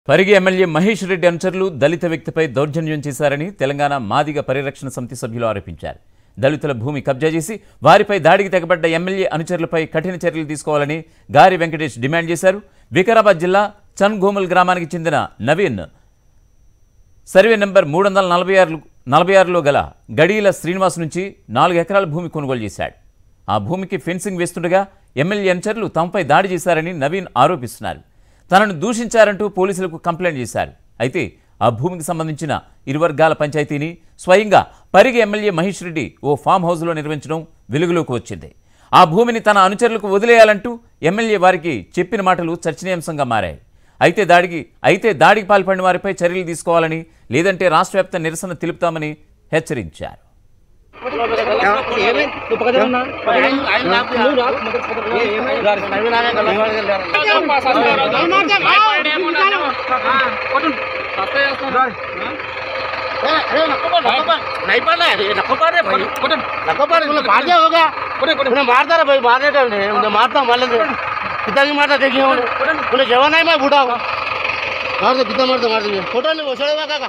Parigi MLA Mahesh Reddy అనుచరులు దళిత వ్యక్తిపై దౌర్జన్యం చేశారని తెలంగాణ మాదిగ పరిరక్షణ సమితి సభ్యులు ఆరోపించారు దళితుల భూమి కబ్జా చేసి వారిపై దాడికి తెగబడ్డ ఎమ్మెల్యే అనుచరులపై కఠిన చర్యలు తీసుకోవాలని గారి వెంకటేష్ డిమాండ్ చేశారు వికారాబాద్ జిల్లా చన్గోమల్ గ్రామానికి చెందిన నవీన్ సర్వే నెంబర్ మూడు వందల నలభై ఆరు నలభై ఆరులో గల గడీల శ్రీనివాస్ నుంచి నాలుగు ఎకరాల భూమి కొనుగోలు చేశాడు ఆ భూమికి ఫెన్సింగ్ వేస్తుండగా ఎమ్మెల్యే అనుచరులు తమపై దాడి చేశారని నవీన్ ఆరోపిస్తున్నారు తనను దూషించారంటూ పోలీసులకు కంప్లైంట్ చేశారు అయితే ఆ భూమికి సంబంధించిన ఇరు వర్గాల పంచాయతీని స్వయంగా పరిగి ఎమ్మెల్యే మహేష్ రెడ్డి ఓ ఫామ్ హౌస్లో నిర్వహించడం వెలుగులోకి వచ్చింది ఆ భూమిని తన అనుచరులకు వదిలేయాలంటూ ఎమ్మెల్యే వారికి చెప్పిన మాటలు చర్చనీయాంశంగా మారాయి అయితే దాడికి అయితే దాడికి పాల్పడిన వారిపై చర్యలు తీసుకోవాలని లేదంటే రాష్ట్ర వ్యాప్త నిరసన తెలుపుతామని హెచ్చరించారు नहीं पड़ रहा है नको पड़ रहा है नको पड़ रहा मार दिया होगा उन्हें मारता रहा भाई मारने का उन्हें मारता मार लेते कितना की मारता देखिए उन्हें उन्हें जवान है मैं बूढ़ा हूँ मार दो कितना मारता मार दीजिए फोटो नहीं वो छोड़ेगा काका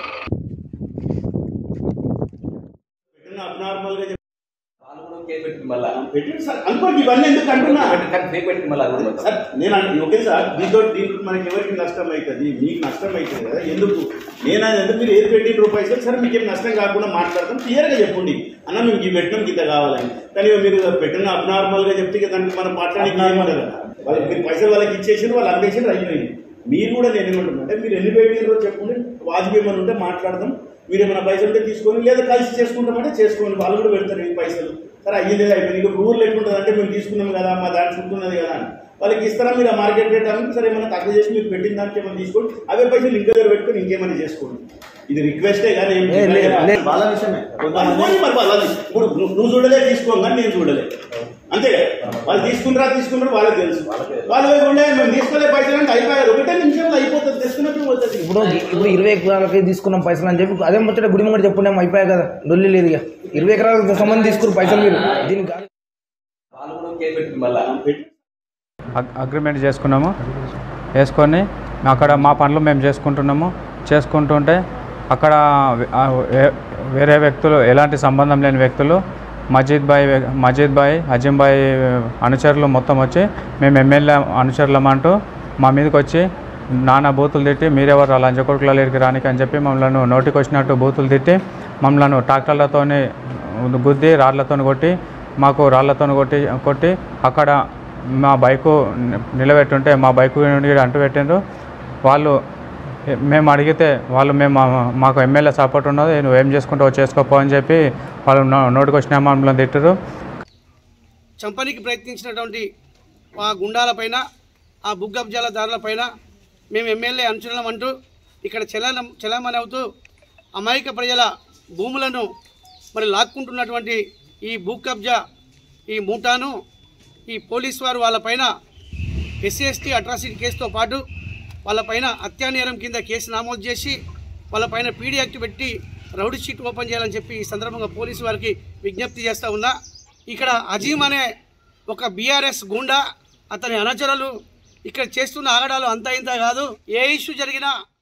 అబ్నార్మల్ గా వాళ్ళు కూడా కేసు పెట్టింది మళ్ళా పెట్టింది సార్ అనుకోండి ఇవన్నీ ఎందుకు అంటున్నా కానీ ఫేక్ పెట్టింది మళ్ళా అది కూడా సార్ నేను అంటే ఓకే సార్ దీంతో దీంట్లో మనకి ఎవరికి నష్టం అవుతుంది మీకు నష్టం అవుతుంది కదా ఎందుకు నేను అది ఎందుకు మీరు ఏది పెట్టిన రూపాయలు సరే మీకు ఏం నష్టం కాకుండా మాట్లాడతాం క్లియర్గా చెప్పండి అన్న మేము ఈ పెట్టినాం గీత కావాలని కానీ మీరు పెట్టిన అబ్నార్మల్ గా చెప్తే ఇక దానికి మనం మాట్లాడడానికి ఏముండదు కదా వాళ్ళకి మీరు పైసలు వాళ్ళకి ఇచ్చేసి వాళ్ళు అందేసి అయిపోయింది మీరు కూడా నేను ఏమంటున్నా అంటే మీరు ఎన్ని పెట్టినరో చెప్పండి వాజిబీ ఏమైనా ఉంటే మాట్లాడదాం మీరు ఏమైనా పైసలు ఉంటే తీసుకొని లేదా కలిసి చేసుకుంటామంటే చేసుకోండి వాళ్ళు కూడా పెడతారు ఈ పైసలు సరే అయ్యింది అయిపోయింది ఇక ఊర్లో ఎట్లుంటుంది అంటే మేము తీసుకున్నాం కదా మా దాంట్లో ఉంటున్నది కదా అని వాళ్ళకి ఇస్తారా మీరు ఆ మార్కెట్ రేట్ అని సరే ఏమైనా తక్కువ చేసి మీరు పెట్టిన దానికి ఏమైనా తీసుకోండి అవే పైసలు ఇంక దగ్గర పెట్టుకొని ఇంకేమైనా చేసుకోండి ఇది రిక్వెస్టే కానీ ఏం వాళ్ళ విషయమే అనుకోని మరి వాళ్ళది ఇప్పుడు నువ్వు నువ్వు చూడలే తీసుకోం కానీ నేను చూడలే అంతే కదా వాళ్ళు తీసుకుంటారా తీసుకుంటారు వాళ్ళకి తెలుసు వాళ్ళు వైపు ఉండే మేము తీసుకోలే పైసలు అంటే అయిపోయారు ఒకటే నిమిషంలో అయిపోతుంది తీసుకున్నప్పుడు పోతుంది ఇప్పుడు ఇప్పుడు ఇరవై ఎకరాలకి తీసుకున్నాం పైసలు అని చెప్పి అదే ముచ్చట గుడి ముంగట చెప్పుకున్నాం అయిపోయాయి కదా లొల్లి లేదు ఇక ఇరవై ఎకరాలకు సంబంధించి తీసుకున్న పైసలు మీరు దీనికి కాదు. వాళ్ళు కూడా కేసు పెట్టింది మళ్ళా అగ్- అగ్రిమెంట్ చేసుకున్నాము వేసుకొని అక్కడ మా పనులు మేము చేసుకుంటున్నాము చేసుకుంటుంటే అక్కడ వే- ఆ వే- వేరే వ్యక్తులు ఎలాంటి సంబంధం లేని వ్యక్తులు మజీద్ బాయ్ వ్య- మజీద్ బాయ్ అజీం బాయ్ అనుచరులు మొత్తం వచ్చి మేము ఎమ్మెల్యే అనుచరులమంటూ మా మీదకి వచ్చి నానా బూతులు తిట్టి మీరెవరు అలా లంచకొడుకుల లేరికి రానికి అని చెప్పి మమ్మల్ని నోటికి వచ్చినట్టు బూతులు తిట్టి మమ్మల్ని ట్రాక్టర్లతోని గుద్ది రాళ్ళతో కొట్టి మాకు రాళ్ళతో కొట్టి కొట్టి అక్కడ మా బైకు ని- నిలబెట్టుంటే మా బైకు నుండి అంటు పెట్టిండ్రు వాళ్ళు ఎ- మేము అడిగితే వాళ్ళు మేము మా- మాకు ఎమ్మెల్యే సపోర్ట్ ఉన్నది నువ్వేం చేసుకుంటావు చేసుకోపో అని చెప్పి వాళ్ళు నో- నోటికి వచ్చిన మమ్మల్ని తిట్టరు చంపనీకి ప్రయత్నించినటువంటి ఆ గుండాలపైన ఆ బుగ్గబ్జాల దారులపైన మేము ఎమ్మెల్యే అనుచరులం అంటూ ఇక్కడ చలనం చలామణి అవుతూ అమాయక ప్రజల భూములను మరి లాక్కుంటున్నటువంటి ఈ భూ కబ్జా ఈ మూటాను ఈ పోలీస్ వారు వాళ్ళపైన ఎస్సీ ఎస్టీ అట్రాసిటీ కేసుతో పాటు వాళ్ళపైన హత్యానేరం కింద కేసు నమోదు చేసి వాళ్ళపైన పీడీ యాక్ట్ పెట్టి రౌడీ షీట్ ఓపెన్ చేయాలని చెప్పి ఈ సందర్భంగా పోలీసు వారికి విజ్ఞప్తి చేస్తూ ఉన్నా ఇక్కడ అజీమ్ అనే ఒక బీఆర్ఎస్ గుండా అతని అనుచరులు ఇక్కడ చేస్తున్న ఆగడాలు అంతా ఇంత కాదు ఏ ఇష్యూ జరిగినా